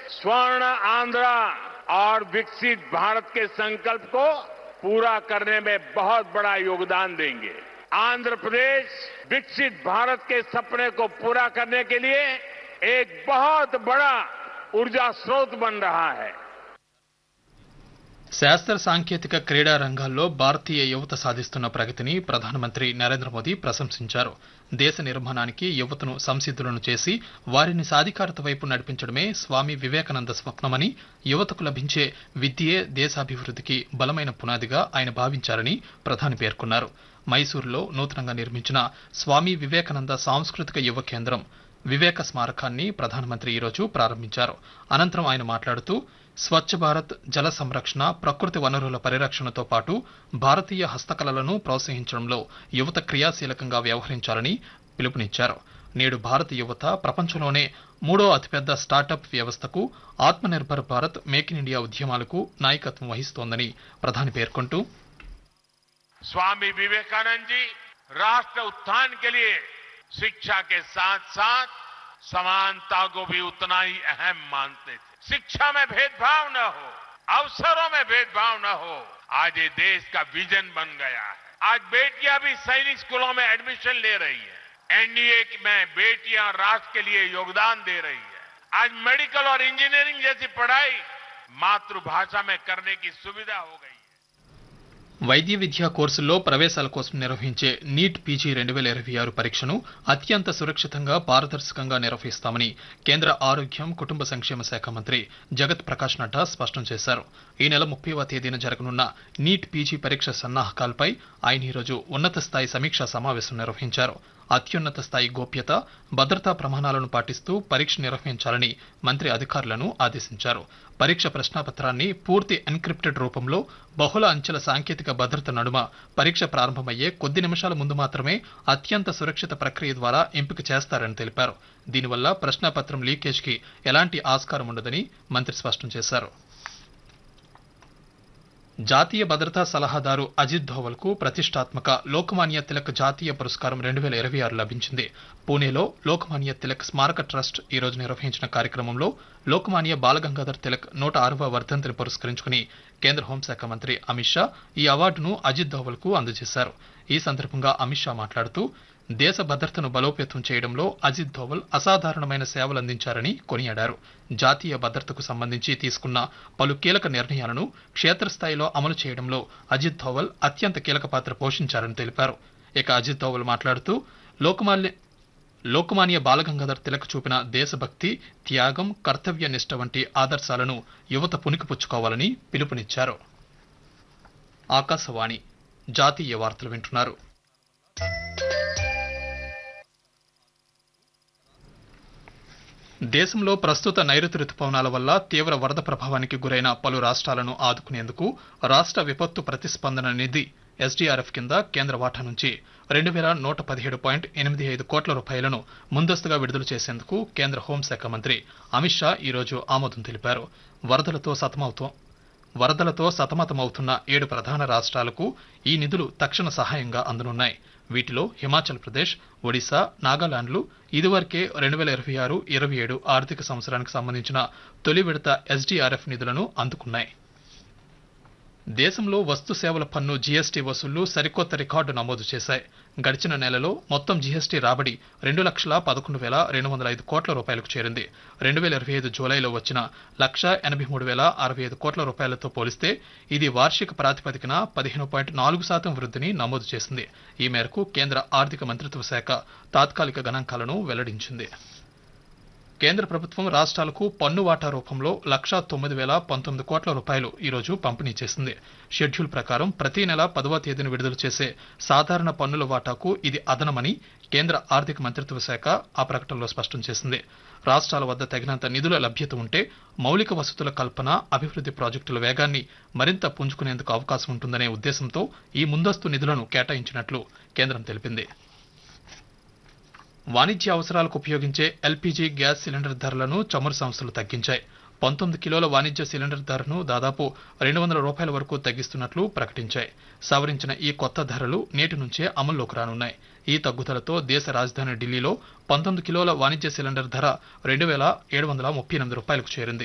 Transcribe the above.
स्वर्ण आंध्रा और विकसित भारत के संकल्प को पूरा करने में बहुत बड़ा योगदान देंगे आंध्र प्रदेश विकसित भारत के सपने को पूरा करने के लिए एक बहुत बड़ा ऊर्जा स्रोत बन रहा है శాస్త్ర సాంకేతిక క్రీడా రంగాల్లో భారతీయ యువత సాధిస్తున్న ప్రగతిని ప్రధానమంత్రి నరేంద్ర మోదీ ప్రశంసించారు దేశ నిర్మాణానికి యువతను సంసిద్ధులను చేసి వారిని సాధికారత వైపు నడిపించడమే స్వామి వివేకానంద స్వప్నమని యువతకు లభించే విద్యే దేశాభివృద్ధికి బలమైన పునాదిగా ఆయన భావించారని ప్రధాని పేర్కొన్నారు మైసూరులో నూతనంగా నిర్మించిన స్వామి వివేకానంద సాంస్కృతిక యువ కేంద్రం వివేక స్మారకాన్ని ప్రధానమంత్రి ఈరోజు ప్రారంభించారు అనంతరం ఆయన మాట్లాడుతూ స్వచ్ఛ భారత్ జల సంరక్షణ ప్రకృతి వనరుల పరిరక్షణతో పాటు భారతీయ హస్తకళలను ప్రోత్సహించడంలో యువత క్రియాశీలకంగా వ్యవహరించాలని పిలుపునిచ్చారు నేడు భారత యువత ప్రపంచంలోనే మూడో అతిపెద్ద స్టార్టప్ వ్యవస్థకు Atmanirbhar Bharat make in India ఉద్యమాలకు నాయకత్వం వహిస్తోందని ప్రధాని పేర్కొంటూ स्वामी विवेकानंद जी राष्ट्र उत्थान के लिए शिक्षा के साथ साथ समानता को भी उतना ही अहम मानते थे शिक्षा में भेदभाव न हो अवसरों में भेदभाव न हो आज ये देश का विजन बन गया है आज बेटियां भी सैनिक स्कूलों में एडमिशन ले रही है एनडीए में बेटियां राष्ट्र के लिए योगदान दे रही है आज मेडिकल और इंजीनियरिंग जैसी पढ़ाई मातृभाषा में करने की सुविधा हो गई है వైద్య విద్యా కోర్సుల్లో ప్రవేశాల కోసం నిర్వహించే నీట్ పీజీ రెండు వేల ఇరవై ఆరు పరీక్షను అత్యంత సురక్షితంగా పారదర్శకంగా నిర్వహిస్తామని కేంద్ర ఆరోగ్యం కుటుంబ సంక్షేమ శాఖ మంత్రి జగత్ ప్రకాష్ నడ్డా స్పష్టం చేశారు ఈ నెల ముప్పైవ తేదీన జరగనున్న నీట్ పీజీ పరీక్ష సన్నాహకాలపై ఆయన ఈరోజు ఉన్నత స్థాయి సమీక్షా సమావేశం నిర్వహించారు అత్యున్నత స్థాయి గోప్యత భద్రతా ప్రమాణాలను పాటిస్తూ పరీక్ష నిర్వహించాలని మంత్రి అధికారులను ఆదేశించారు పరీక్ష ప్రశ్నాపత్రాన్ని పూర్తి ఎన్క్రిప్టెడ్ రూపంలో బహుళ అంచెల సాంకేతిక భద్రత నడుమ పరీక్ష ప్రారంభమయ్యే కొద్ది నిమిషాల ముందు మాత్రమే అత్యంత సురక్షిత ప్రక్రియ ద్వారా ఎంపిక చేస్తారని తెలిపారు దీనివల్ల ప్రశ్నాపత్రం లీకేజ్కి ఎలాంటి ఆస్కారం ఉండదని మంత్రి స్పష్టం చేశారు జాతీయ భద్రతా సలహాదారు అజిత్ ధోవల్ కు ప్రతిష్టాత్మక లోకమాన్య తిలక్ జాతీయ పురస్కారం రెండు వేల ఇరవై ఆరు లభించింది పూణేలో లోకమాన్య తిలక్ స్మారక ట్రస్ట్ ఈ రోజు నిర్వహించిన కార్యక్రమంలో లోకమాన్య బాలగంగాధర్ తిలక్ నూట ఆరవ వర్ధంతిని పురస్కరించుకుని కేంద్ర హోంశాఖ మంత్రి అమిత్ షా ఈ అవార్డును అజిత్ ధోవల్ కు అందజేశారు ఈ సందర్భంగా అమిత్ షా మాట్లాడుతూ దేశ భద్రతను బలోపేతం చేయడంలో అజిత్ ధోవల్ అసాధారణమైన సేవలు అందించారని కొనియాడారు జాతీయ భద్రతకు సంబంధించి తీసుకున్న పలు కీలక నిర్ణయాలను క్షేత్రస్థాయిలో అమలు చేయడంలో అజిత్ ధోవల్ అత్యంత కీలక పాత్ర పోషించారని తెలిపారు ఇక అజిత్ ధోవల్ మాట్లాడుతూ లోకమాన్య లోకమాన్య బాలగంగాధర్ తిలక్ చూపిన దేశభక్తి త్యాగం కర్తవ్య నిష్ట వంటి ఆదర్శాలను యువత పుణికిపుచ్చుకోవాలని పిలుపునిచ్చారు ఆకాశవాణి జాతీయ వార్తలు వింటున్నారు దేశంలో ప్రస్తుత నైరుతి రుతుపవనాల వల్ల తీవ్ర వరద ప్రభావానికి గురైన పలు రాష్ట్రాలను ఆదుకునేందుకు రాష్ట్ర విపత్తు ప్రతిస్పందన నిధి ఎస్డీఆర్ఎఫ్ కింద కేంద్ర వాటా నుంచి రెండు వేల నూట పదిహేడు పాయింట్ ఎనిమిది ఐదు కోట్ల రూపాయలను ముందస్తుగా విడుదల చేసేందుకు కేంద్ర హోంశాఖ మంత్రి అమిత్ షా ఈరోజు ఆమోదం తెలిపారు వరదలతో సతమవుతూ వరదలతో సతమతమవుతున్న ఏడు ప్రధాన రాష్ట్రాలకు ఈ నిధులు తక్షణ సహాయంగా అందనున్నాయి వీటిలో హిమాచల్ ప్రదేశ్ ఒడిశా నాగాలాండ్లు ఇదివరకే రెండు వేల ఇరవై ఆరు ఇరవై ఏడు ఆర్థిక సంవత్సరానికి సంబంధించిన తొలి విడత ఎస్డీఆర్ఎఫ్ నిధులను అందుకున్నాయి దేశంలో వస్తు సేవల పన్ను జీఎస్టీ వసూళ్లు సరికొత్త రికార్డు నమోదు చేశాయి గడిచిన నెలలో మొత్తం జీఎస్టీ రాబడి రెండు లక్షల పదకొండు వేల రెండు వందల ఐదు కోట్ల రూపాయలకు చేరింది రెండు వేల ఇరవై ఐదు జూలైలో వచ్చిన లక్ష ఎనభై మూడు వేల అరవై ఐదు కోట్ల రూపాయలతో పోలిస్తే ఇది వార్షిక ప్రాతిపదికన పదిహేను పాయింట్ నాలుగు శాతం వృద్ధిని నమోదు చేసింది ఈ మేరకు కేంద్ర ఆర్థిక మంత్రిత్వ శాఖ తాత్కాలిక గణాంకాలను వెల్లడించింది కేంద్ర ప్రభుత్వం రాష్ట్రాలకు పన్ను వాటా రూపంలో లక్షా తొమ్మిది వేల పంతొమ్మిది కోట్ల రూపాయలు ఈరోజు పంపిణీ చేసింది షెడ్యూల్ ప్రకారం ప్రతి నెల పదవ తేదీన విడుదల చేసే సాధారణ పన్నుల వాటాకు ఇది అదనమని కేంద్ర ఆర్థిక మంత్రిత్వ శాఖ ఆ ప్రకటనలో స్పష్టం చేసింది రాష్ట్రాల వద్ద తగినంత నిధుల లభ్యత ఉంటే మౌలిక వసతుల కల్పన అభివృద్ధి ప్రాజెక్టుల వేగాన్ని మరింత పుంజుకునేందుకు అవకాశం ఉంటుందనే ఉద్దేశంతో ఈ ముందస్తు నిధులను కేటాయించినట్లు కేంద్రం తెలిపింది వాణిజ్య అవసరాలకు ఉపయోగించే ఎల్పీజీ గ్యాస్ సిలిండర్ ధరలను చమురు సంస్థలు తగ్గించాయి పంతొమ్మిది కిలోల వాణిజ్య సిలిండర్ ధరను దాదాపు రెండు వందల రూపాయల వరకు తగ్గిస్తున్నట్లు ప్రకటించాయి సవరించిన ఈ కొత్త ధరలు నేటి నుంచే అమల్లోకి రానున్నాయి ఈ తగ్గుదలతో దేశ రాజధాని ఢిల్లీలో పంతొమ్మిది కిలోల వాణిజ్య సిలిండర్ ధర రెండు వేల ఏడు వందల ముప్పై ఎనిమిది రూపాయలకు చేరింది